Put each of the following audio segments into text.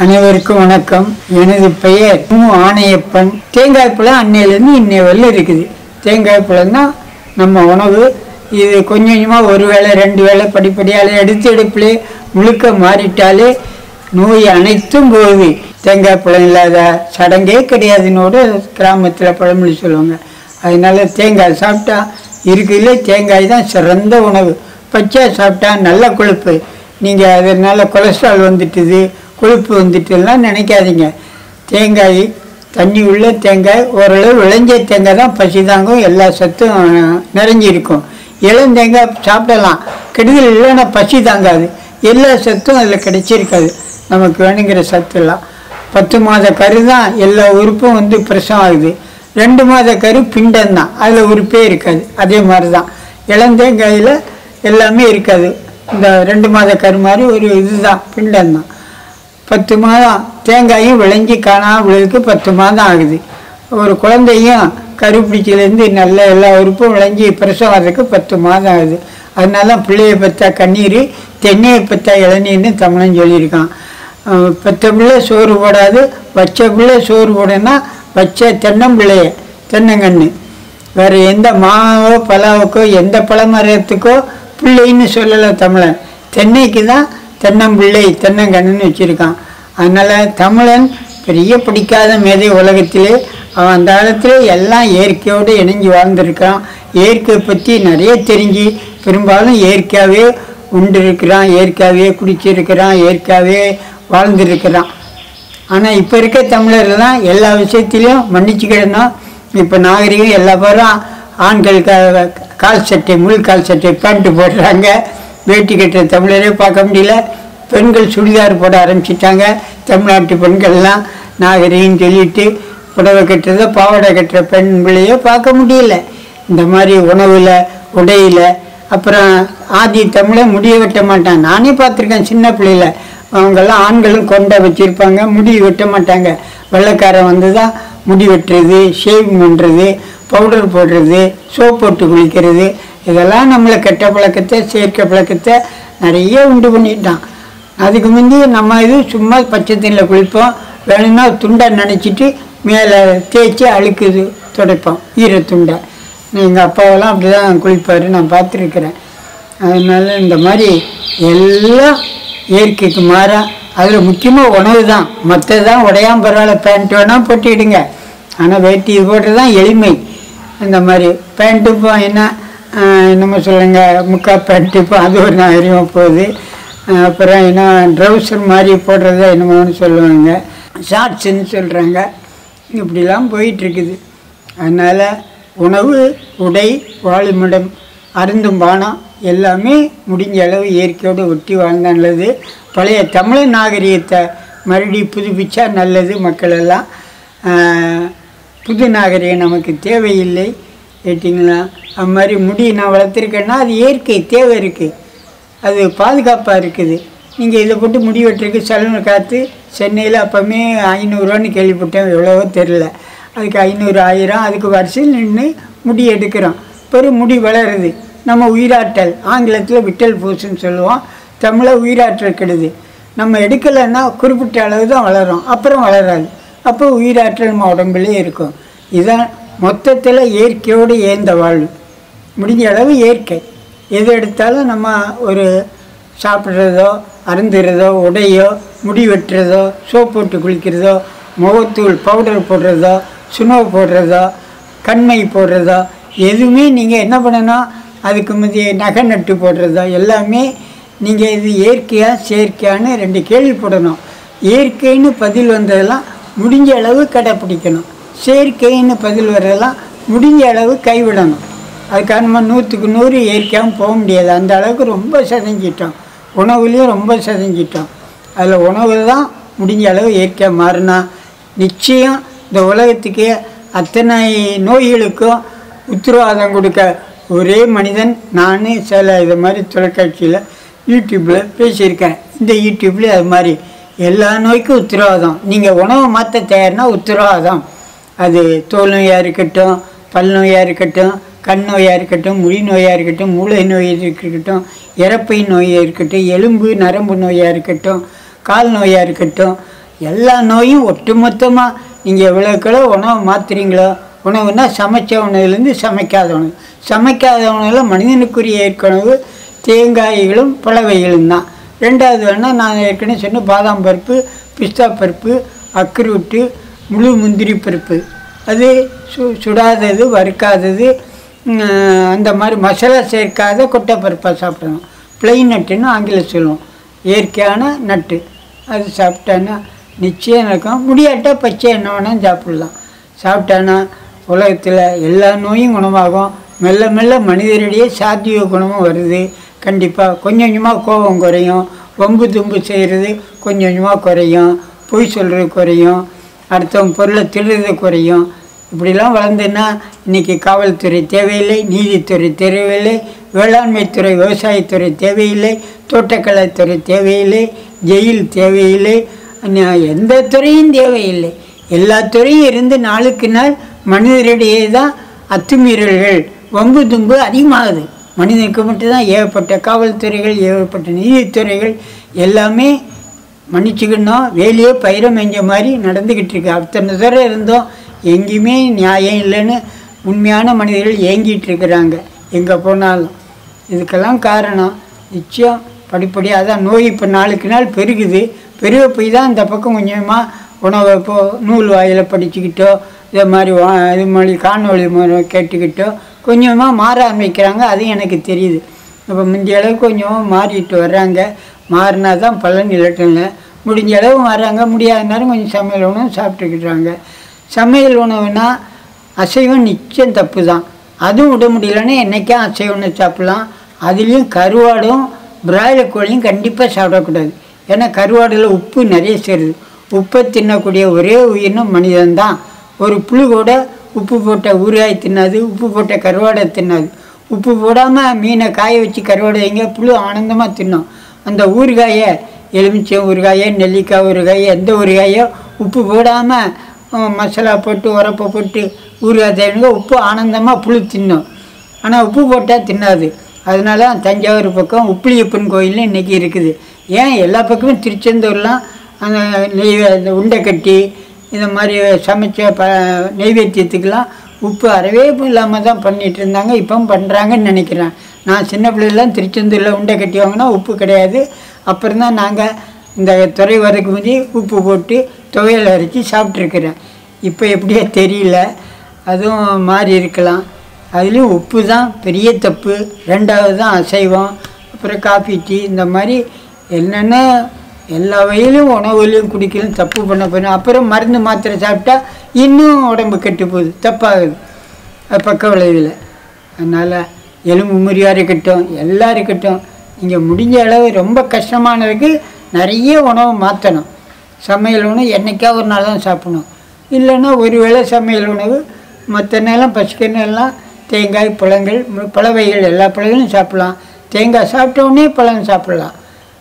அனைவருக்கும் வணக்கம் எனது பெயர் மு ஆணையப்பன் தேங்காய் பழம் அன்னையிலேருந்து இன்னைய வரல இருக்குது தேங்காய் பழம் தான் நம்ம உணவு இது கொஞ்சம் கொஞ்சமாக ஒரு வேளை ரெண்டு வேளை படிப்படியால் எடுத்து எடுப்பிலே முழுக்க மாறிட்டாலே நோய் அனைத்தும் போகுது தேங்காய் பழம் இல்லாத சடங்கே கிடையாதுன்னோட கிராமத்தில் பழமொழி சொல்லுவாங்க அதனால தேங்காய் சாப்பிட்டா இருக்குதுல தேங்காய் தான் சிறந்த உணவு பச்சை சாப்பிட்டா நல்ல கொழுப்பு நீங்கள் அதனால கொலஸ்ட்ரால் வந்துட்டுது கொழுப்பு வந்துட்டுலாம் நினைக்காதீங்க தேங்காய் தண்ணி உள்ள தேங்காய் ஓரளவு விளைஞ்ச தேங்காய் தான் பசி தாங்கும் எல்லா சத்தும் அஹ், நிறைஞ்சிருக்கும் இளம் தேங்காய் சாப்பிடலாம் கெடுதல் இல்லைன்னா பசி தாங்காது எல்லா சத்தும் அதில் கிடைச்சிருக்காது நமக்கு வேணுங்கிற சத்துலாம் பத்து மாத கரு தான் எல்லா உறுப்பும் வந்து பிரசவம் ஆகுது ரெண்டு மாத கரு பிண்டம் தான் அதில் உறுப்பே இருக்காது அதே மாதிரி தான் இளந்தேங்காயில் எல்லாமே இருக்காது இந்த ரெண்டு மாத கரு மாதிரி ஒரு இதுதான் பிண்டம் தான் பத்து மாதம் தேங்காயும் விளைஞ்சி காணாமலுக்கு பத்து மாதம் ஆகுது ஒரு குழந்தையும் கருப்பிடிச்சிலேருந்து நல்ல எல்லா உறுப்பும் விளைஞ்சி பிரசவம் ஆகிறதுக்கு பத்து மாதம் ஆகுது அதனால பிள்ளையை பற்றா கண்ணீர் தென்னையை பற்றா இளநீர்னு தமிழன் சொல்லியிருக்கான் அஹ் பெத்த பிள்ளை சோறு போடாது வச்ச பிள்ளை சோறு போடனா வச்ச தென்னம்பிள்ளைய தென்னங்கன்று வேறு எந்த மாவோ பலாவுக்கோ எந்த பழமரத்துக்கோ பிள்ளைன்னு சொல்லலை தமிழன் தென்னைக்கு தான் தென்னம்பிள்ளை தென்னங்கண்ணுன்னு வச்சுருக்கான் அதனால் தமிழன் பெரிய பிடிக்காத மேதை உலகத்திலே அவன் அந்த காலத்தில் எல்லாம் இயற்கையோடு இணைஞ்சு வாழ்ந்திருக்கான் இயற்கை பற்றி நிறைய தெரிஞ்சு பெரும்பாலும் இயற்கையாகவே உண்டிருக்கிறான் இயற்கையாகவே குடிச்சிருக்கிறான் இயற்கையாகவே வாழ்ந்திருக்கிறான் ஆனால் இப்போ இருக்க தமிழர்லாம் எல்லா விஷயத்திலையும் மன்னிச்சுக்கிடணும் இப்போ நாகரிகம் எல்லா பேரும் ஆண்கள் கா- கால் சட்டை முள் கால் சட்டை பேண்ட்டு போடுறாங்க வேட்டி கட்டுற தமிழரே பார்க்க முடியல பெண்கள் சுடிதார் போட ஆரம்பிச்சிட்டாங்க தமிழ்நாட்டு பெண்கள்லாம் நாகரிகம் சொல்லிட்டு புடவை கட்டுறதோ பாவாடை கட்டுற பெண் பிள்ளையோ பார்க்க முடியல இந்த மாதிரி உணவில் உடையில் அப்புறம் ஆதி தமிழை முடிய வெட்ட மாட்டான் நானே பார்த்துருக்கேன் சின்ன பிள்ளையில அவங்கெல்லாம் ஆண்களும் கொண்டை வச்சுருப்பாங்க முடி வெட்ட மாட்டாங்க வெள்ளைக்காரன் வந்து தான் முடி வெட்டுறது ஷேவிங் பண்ணுறது பவுடர் போடுறது சோப் போட்டு குளிக்கிறது இதெல்லாம் நம்மளை கெட்ட பழக்கத்தை செயற்கை பழக்கத்தை நிறைய உண்டு பண்ணிட்டான் அதுக்கு முந்தி நம்ம இது சும்மா பச்சை தண்ணியில் குளிப்போம் வேணும்னா துண்டை நினச்சிட்டு மேலே தேய்ச்சி அழுக்குது துடைப்போம் ஈரத்துண்டை எங்கள் அப்பாவெல்லாம் அப்படி தான் குளிப்பார் நான் பார்த்துருக்குறேன் அதனால இந்த மாதிரி எல்லாம் இயற்கைக்கு மாறா அதில் முக்கியமாக உணவு தான் மற்றதான் உடையாம பரவாயில்ல பேண்ட் வேணால் போட்டுக்கிடுங்க ஆனால் வேட்டி இது போடுறது தான் எளிமை இந்த மாதிரி பேண்ட்டு இப்போ என்ன ஆஹ், என்னமோ சொல்லுங்க முக்கா பேண்ட்டு இப்போ அது ஒரு நாகரிகமாக போகுது ஆஹ், அப்புறம் என்ன ட்ரௌசர் மாதிரி போடுறத என்னமோன்னு சொல்லுவாங்க ஷார்ட்ஸுன்னு சொல்கிறாங்க இப்படிலாம் போயிட்டுருக்குது அதனால் உணவு உடை வாழுமிடம் அருந்தும் பானம் எல்லாமே முடிஞ்ச அளவு இயற்கையோடு ஒட்டி வாழ்ந்தா நல்லது பழைய தமிழ் நாகரிகத்தை மறுபடி புதுப்பிச்சா நல்லது மக்கள் எல்லாம் ஆஹ், புது நாகரிகம் நமக்கு தேவையில்லை கேட்டிங்களா அது மாதிரி முடி நான் வளர்த்துருக்கேன்னா அது இயற்கை தேவை இருக்குது அது பாதுகாப்பாக இருக்குது நீங்கள் இதை போட்டு முடி வெட்டுறதுக்கு சலூன் காற்று சென்னையில் அப்போவுமே ஐநூறுரூவான்னு கேள்விப்பட்டேன் எவ்வளவோ தெரில அதுக்கு ஐநூறு ஆயிரம் அதுக்கு வருஷம் நின்று முடி எடுக்கிறோம் பிறகு முடி வளருது நம்ம உயிராற்றல் ஆங்கிலத்தில் விட்டல் பூசுன்னு சொல்லுவோம் தமிழை உயிராற்றல் கெடுது நம்ம எடுக்கலைன்னா குறிப்பிட்ட அளவு தான் வளரும் அப்புறம் வளராது அப்போ உயிராற்றல் நம்ம உடம்புலேயே இருக்கும் இதான் மொத்தத்தில் இயற்கையோடு ஏந்த வாழ்வு முடிஞ்ச அளவு இயற்கை எது எடுத்தாலும் நம்ம ஒரு சாப்பிட்றதோ அருந்துறதோ உடையோ முடி வெட்டுறதோ சோப் போட்டு குளிக்கிறதோ முகத்தூள் பவுடர் போடுறதோ சுனோ போடுறதோ கண்மை போடுறதோ எதுவுமே நீங்கள் என்ன பண்ணணும் அதுக்கு முந்தைய நகை நட்டு போடுறதோ எல்லாமே நீங்கள் இது இயற்கையா செயற்கையான்னு ரெண்டு கேள்வி போடணும் இயற்கைன்னு பதில் வந்ததெல்லாம் முடிஞ்ச அளவு கடைப்பிடிக்கணும் செயற்கைன்னு பதில் வர்றதெல்லாம் முடிஞ்ச அளவு கைவிடணும் அதுக்காக நம்ம நூற்றுக்கு நூறு இயற்கையாகவும் போக முடியாது அந்த அளவுக்கு ரொம்ப செதஞ்சிட்டோம் உணவுலேயும் ரொம்ப செதஞ்சிட்டோம் அதில் உணவு தான் முடிஞ்ச அளவு இயற்கையாக மாறினா நிச்சயம் இந்த உலகத்துக்கே அத்தனை நோய்களுக்கும் உத்தரவாதம் கொடுக்க ஒரே மனிதன் நான் சில இது மாதிரி தொலைக்காட்சியில் யூடியூப்பில் பேசியிருக்கேன் இந்த யூடியூப்லேயும் அது மாதிரி எல்லா நோய்க்கும் உத்தரவாதம் நீங்கள் உணவை மாற்ற தயார்னா உத்தரவாதம் அது தோல் நோயாக இருக்கட்டும் பல் நோயாக இருக்கட்டும் கண் நோயாக இருக்கட்டும் முடி நோயாக இருக்கட்டும் மூளை நோய் இருக்கட்டும் இறப்பை நோயாக இருக்கட்டும் எலும்பு நரம்பு நோயாக இருக்கட்டும் கால் நோயாக இருக்கட்டும் எல்லா நோயும் ஒட்டுமொத்தமாக நீங்கள் எவ்வளோக்களோ உணவு மாத்துறீங்களோ உணவுனா சமைச்ச உணவுலேருந்து சமைக்காத உணவு சமைக்காத உணவில் மனிதனுக்குரிய ஏற்கனவு தேங்காய்களும் பழவைகளும் தான் ரெண்டாவது வேணால் நான் ஏற்கனவே சொன்ன பாதாம் பருப்பு பிஸ்தா பருப்பு அக்ரூட்டு முழு முந்திரி பருப்பு அது சு சுடாதது வறுக்காதது ம், அந்த மாதிரி மசாலா சேர்க்காத கொட்டை பருப்பாக சாப்பிடணும் பிளெயின் நட்டுன்னு ஆங்கிலம் சொல்லுவோம் இயற்கையான நட்டு அது சாப்பிட்டான்னா நிச்சயம் இருக்கும் முடியாட்டா பச்சை என்ன வேணாலும் சாப்பிடலாம் சாப்பிட்டானா உலகத்தில் எல்லா நோயும் குணமாகும் மெல்ல மெல்ல மனிதரிடையே சாத்திய குணமும் வருது கண்டிப்பாக கொஞ்சம் கொஞ்சமாக கோபம் குறையும் வம்பு தும்பு செய்கிறது கொஞ்சம் கொஞ்சமாக குறையும் பொய் சொல்கிறது குறையும் அடுத்தவங்க பொருளை திருடுறது குறையும் இப்படிலாம் வளர்ந்துன்னா இன்னைக்கு காவல்துறை தேவையில்லை நீதித்துறை தேவையில்லை வேளாண்மைத்துறை விவசாயத்துறை தேவையில்லை தோட்டக்கலைத்துறை தேவையில்லை ஜெயில் தேவையில்லை அந்ந- எந்த துறையும் தேவையில்லை எல்லா துறையும் இருந்து நாளுக்கு நாள் மனிதரிடையே தான் அத்துமீறல்கள் வம்பு தும்பு அதிகமாகுது மனிதனுக்கு மட்டும்தான் ஏகப்பட்ட காவல்துறைகள் ஏகப்பட்ட நீதித்துறைகள் எல்லாமே மன்னிச்சுக்கணும் வேலையே பயிரை மேஞ்ச மாதிரி நடந்துக்கிட்டு இருக்கு அத்தனை தூரம் இருந்தோம் எங்கேயுமே நியாயம் இல்லைன்னு உண்மையான மனிதர்கள் ஏங்கிட்டு இருக்கிறாங்க எங்கே போனாலும் இதுக்கெல்லாம் காரணம் நிச்சயம் படிப்படியாக தான் நோய் இப்போ நாளுக்கு நாள் பெருகுது பெருக போய் தான் இந்த பக்கம் கொஞ்சமாக உணவை இப்போ நூல் வாயில் படிச்சுக்கிட்டோ இதை மாதிரி வா இது மாதிரி காணொளி மூலம் கேட்டுக்கிட்டோ கொஞ்சமாக மாற ஆரம்பிக்கிறாங்க அது எனக்கு தெரியுது இப்போ முந்தைய அளவுக்கு கொஞ்சம் மாறிட்டு வர்றாங்க மாறினா தான் பலன் இல்லட்டில்ல முடிஞ்ச அளவு வர்றாங்க முடியாத நேரம் கொஞ்சம் சமையல் உணவு சாப்பிட்டுக்கிட்டாங்க சமையல் உணவுனா அசைவம் நிச்சயம் தப்பு தான் அதுவும் விட முடியலன்னா என்றைக்கும் அசைவ உணவு சாப்பிட்லாம் அதுலேயும் கருவாடும் பிராய்லர் கோழியும் கண்டிப்பாக சாப்பிடக்கூடாது ஏன்னா கருவாடில் உப்பு நிறைய சேருது உப்பை தின்னக்கூடிய ஒரே உயிரினம் மனிதன்தான் ஒரு புழு கூட உப்பு போட்ட ஊறுகாய் தின்னாது உப்பு போட்ட கருவாடை தின்னாது உப்பு போடாமல் மீனை காய வச்சு கருவாடை வைங்க புழு ஆனந்தமாக தின்னும் அந்த ஊறுகாயை எலுமிச்சை ஊறுகாயோ நெல்லிக்காய் ஊறுகாயோ எந்த ஊறுகாயோ உப்பு போடாமல் மசாலா போட்டு உரப்பை போட்டு ஊறுகாய் தேவைங்க உப்பு ஆனந்தமாக புழு தின்னும் ஆனால் உப்பு போட்டால் தின்னாது அதனால தான் தஞ்சாவூர் பக்கம் உப்பிலியப்பன் கோயில்னு இன்றைக்கி இருக்குது ஏன் எல்லா பக்கமும் திருச்செந்தூர்லாம் அந்த நெய் அந்த உண்டை கட்டி இந்த மாதிரி சமைச்ச ப நெய்வேத்தியத்துக்கெல்லாம் உப்பு அறவே இல்லாமல் தான் பண்ணிகிட்டு இருந்தாங்க இப்பவும் பண்ணுறாங்கன்னு நினைக்கிறேன் நான் சின்ன பிள்ளைலாம் திருச்செந்தூரில் உண்டை கட்டி வாங்கினா உப்பு கிடையாது அப்புறம் தான் நாங்கள் இந்த துறை வரக்கு முந்தி உப்பு போட்டு துவையல் அரைச்சி சாப்பிட்ருக்குறேன் இப்போ எப்படியோ தெரியல அதுவும் மாறி இருக்கலாம் அதுலேயும் உப்பு தான் பெரிய தப்பு ரெண்டாவது தான் அசைவம் அப்புறம் காஃபி டீ இந்த மாதிரி என்னென்ன எல்லா வகையிலும் உணவுலையும் குடிக்கலும் தப்பு பண்ண போயிடும் அப்புறம் மருந்து மாத்திரை சாப்பிட்டா இன்னும் உடம்பு கெட்டு போகுது தப்பாகுது அது பக்க விளைவில் அதனால் எலும்பு முறியாக இருக்கட்டும் எல்லாம் இருக்கட்டும் இங்கே முடிஞ்ச அளவு ரொம்ப கஷ்டமானதுக்கு நிறைய உணவு மாற்றணும் சமையல் உணவு என்னைக்கா ஒரு நாள் தான் சாப்பிடணும் இல்லைன்னா ஒரு வேளை சமையல் உணவு மற்ற நேரம் பசிக்கிற நேரம்லாம் தேங்காய் பழங்கள் மு- பழவைகள் எல்லா பழங்களும் சாப்பிடலாம் தேங்காய் சாப்பிட்ட உடனே பழம் சாப்பிடலாம்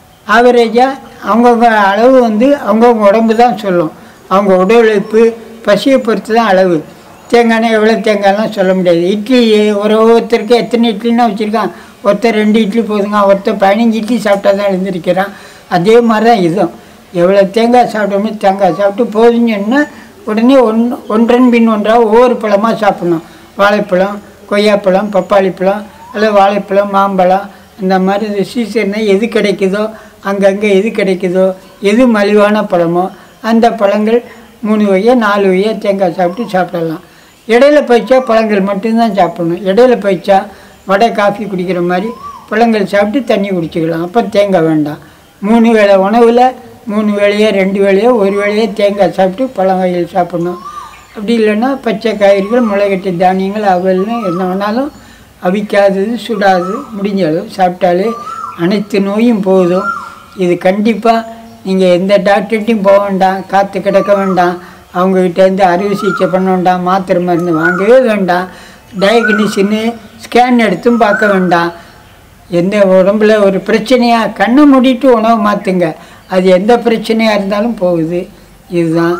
ஆவரேஜாக அவங்கவுங்க அளவு வந்து அவங்கவுங்க உடம்பு தான் சொல்லும் அவங்க உடல் உழைப்பு பசியை பொறுத்து தான் அளவு தேங்காய்னா எவ்வளோ தேங்காய்லாம் சொல்ல முடியாது இட்லி ஒரு ஒருத்தருக்கு எத்தனை இட்லின்னா வச்சுருக்கான் ஒருத்தர் ரெண்டு இட்லி போதுங்க ஒருத்தர் பதினஞ்சு இட்லி சாப்பிட்டா தான் எழுந்திருக்கிறான் அதே மாதிரி தான் இதுவும் எவ்வளோ தேங்காய் சாப்பிட்டோமோ தேங்காய் சாப்பிட்டு போதுன்னு சொன்னா உடனே ஒன் ஒன்றன் பின் ஒன்றாக ஒவ்வொரு பழமாக சாப்பிடணும் வாழைப்பழம் கொய்யாப்பழம் பப்பாளி பழம் அல்லது வாழைப்பழம் மாம்பழம் இந்த மாதிரி இந்த சீசனில் எது கிடைக்குதோ அங்கங்கே எது கிடைக்குதோ எது மலிவான பழமோ அந்த பழங்கள் மூணு வகையாக நாலு வகையாக தேங்காய் சாப்பிட்டு சாப்பிடலாம் இடையில பயிச்சா பழங்கள் மட்டும்தான் சாப்பிடணும் இடையில பயிச்சா வடை காஃபி குடிக்கிற மாதிரி பழங்கள் சாப்பிட்டு தண்ணி குடிச்சிக்கலாம் அப்போ தேங்காய் வேண்டாம் மூணு வேளை உணவில் மூணு வேளையோ ரெண்டு வேளையோ ஒரு வேளையோ தேங்காய் சாப்பிட்டு பழம் வகைகள் சாப்பிடணும் அப்படி இல்லைன்னா பச்சை காய்கறிகள் முளைகட்டி தானியங்கள் அவல்னு என்ன வேணாலும் அவிக்காதது சுடாது முடிஞ்ச அளவு சாப்பிட்டாலே அனைத்து நோயும் போதும் இது கண்டிப்பாக நீங்கள் எந்த டாக்டர்கிட்டையும் போக வேண்டாம் காத்து கிடக்க வேண்டாம் அவங்கக்கிட்டேருந்து அறுவை சிகிச்சை பண்ண வேண்டாம் மாத்திரை மருந்து வாங்கவே வேண்டாம் டயக்னிஷனு ஸ்கேன் எடுத்தும் பார்க்க வேண்டாம் எந்த உடம்புல ஒரு பிரச்சனையாக கண்ணை மூடிட்டு உணவு மாற்றுங்க அது எந்த பிரச்சனையாக இருந்தாலும் போகுது இதுதான்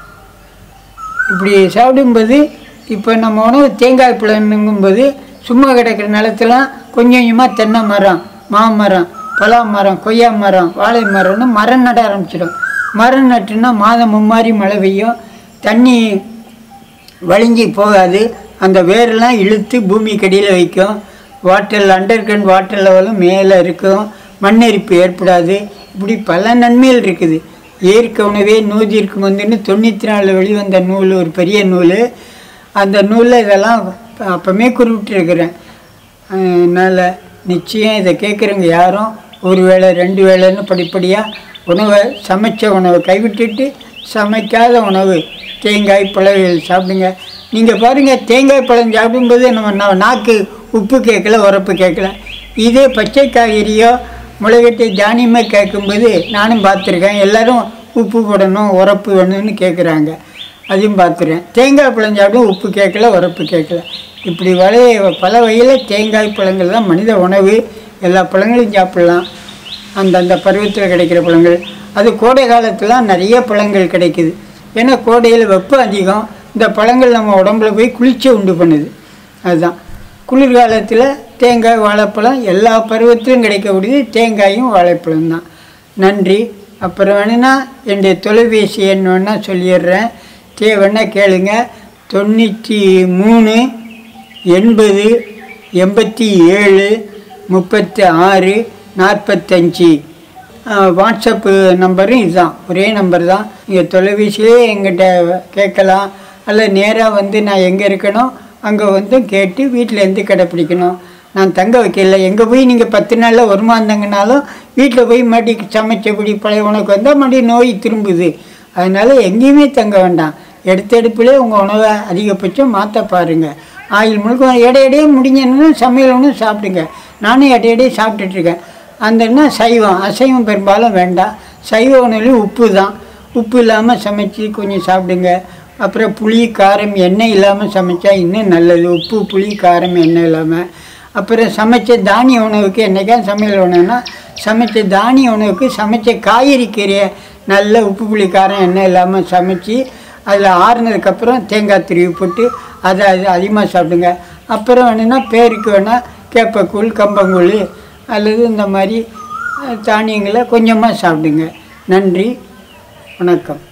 இப்படி சாப்பிடும்போது இப்போ நம்ம உணவு தேங்காய் பழங்கும்போது சும்மா கிடக்கிற நிலத்துலாம் கொஞ்சம் கொஞ்சமாக தென்னை மரம் மாமரம் பலா மரம் கொய்யா மரம் வாழை மரம்னு மரம் நட ஆரம்பிச்சிடும் மரம் நட்டுனா மாதம் மும்மாரி மழை பெய்யும் தண்ணி வழிஞ்சி போகாது அந்த வேரெல்லாம் இழுத்து பூமி கடியில் வைக்கும் வாட்டர் அண்டர் கிரவுண்ட் வாட்டர் லெவலும் மேலே இருக்கும் மண்ணெரிப்பு ஏற்படாது இப்படி பல நன்மைகள் இருக்குது இயற்கை உணவே நூதி இருக்கும் வந்துன்னு தொண்ணூற்றி நாலில் வெளிவந்த நூல் ஒரு பெரிய நூல் அந்த நூலில் இதெல்லாம் அப்போமே குறிப்பிட்டிருக்கிறேன் அதனால் நிச்சயம் இதை கேட்குறவங்க யாரும் ஒரு வேளை ரெண்டு வேளைன்னு படிப்படியாக உணவை சமைச்ச உணவை கைவிட்டுட்டு சமைக்காத உணவு தேங்காய் பழங்கள் சாப்பிடுங்க நீங்கள் பாருங்கள் தேங்காய் பழம் சாப்பிடும்போது நம்ம நா- நாக்கு உப்பு கேட்கல உரப்பு கேட்கல இதே பச்சை காய்கறியோ முளைகட்டி தானியமாக கேட்கும்போது நானும் பார்த்துருக்கேன் எல்லாரும் உப்பு போடணும் உரப்பு வேணும்னு கேட்குறாங்க அதையும் பார்த்துருக்கேன் தேங்காய் பழம் சாப்பிடும் உப்பு கேட்கல உரப்பு கேட்கல இப்படி வளைய பல வகையில் தேங்காய் பழங்கள் தான் மனித உணவு எல்லா பழங்களையும் சாப்பிடலாம் அந்தந்த பருவத்தில் கிடைக்கிற பழங்கள் அது கோடை காலத்தில் நிறைய பழங்கள் கிடைக்குது ஏன்னா கோடையில் வெப்பம் அதிகம் இந்த பழங்கள் நம்ம உடம்புல போய் குளிர்ச்சி உண்டு பண்ணுது அதுதான் குளிர்காலத்தில் தேங்காய் வாழைப்பழம் எல்லா பருவத்திலும் கிடைக்கக்கூடியது தேங்காயும் வாழைப்பழம் தான் நன்றி அப்புறம் வேணும்னா என்னுடைய தொலைபேசி எண் வேணா சொல்லிடுறேன் தேவைன்னா கேளுங்க தொண்ணூற்றி மூணு எண்பது எண்பத்தி ஏழு முப்பத்தி ஆறு நாற்பத்தஞ்சு வாட்ஸ்அப்பு நம்பரும் இதுதான் ஒரே நம்பர் தான் நீங்கள் தொலைபேசியிலே எங்கிட்ட கேட்கலாம் அல்ல நேராக வந்து நான் எங்கே இருக்கனோ அங்கே வந்து கேட்டு வீட்டிலேருந்து கடைப்பிடிக்கணும் நான் தங்க வைக்கல எங்கே போய் நீங்கள் பத்து நாளில் வருமானங்கனாலும் வீட்டில் போய் மறுபடி சமைச்சபடி பழைய உனக்கு வந்தால் மறுபடியும் நோய் திரும்புது அதனால் எங்கேயுமே தங்க வேண்டாம் எடுத்த எடுப்பிலே உங்கள் உணவை அதிகபட்சம் மாற்ற பாருங்கள் ஆயில் முழுக்க இடையிடையே முடிஞ்சதுன்னா சமையல் ஒன்று சாப்பிடுங்க நானும் இடையிடையே சாப்பிட்டுட்ருக்கேன் அந்த என்ன சைவம் அசைவம் பெரும்பாலும் வேண்டாம் சைவ உணவுலையும் உப்பு தான் உப்பு இல்லாமல் சமைச்சு கொஞ்சம் சாப்பிடுங்க அப்புறம் புளி காரம் எண்ணெய் இல்லாமல் சமைச்சா இன்னும் நல்லது உப்பு புளி காரம் எண்ணெய் இல்லாமல் அப்புறம் சமைச்ச தானிய உணவுக்கு என்னைக்கா சமையல் உணவுனா சமைச்ச தானிய உணவுக்கு சமைச்ச காய்கறி கீரையை நல்ல உப்பு புளி காரம் எண்ணெய் இல்லாமல் சமைச்சு அதில் ஆறுனதுக்கப்புறம் தேங்காய் திருவி போட்டு அதை அது அதிகமாக சாப்பிடுங்க அப்புறம் வேணும்னா பேருக்கு வேணால் கேப்பக்கூழ் கம்பங்கூழ் அல்லது இந்த மாதிரி அஹ், தானியங்களை கொஞ்சமாக சாப்பிடுங்க நன்றி வணக்கம்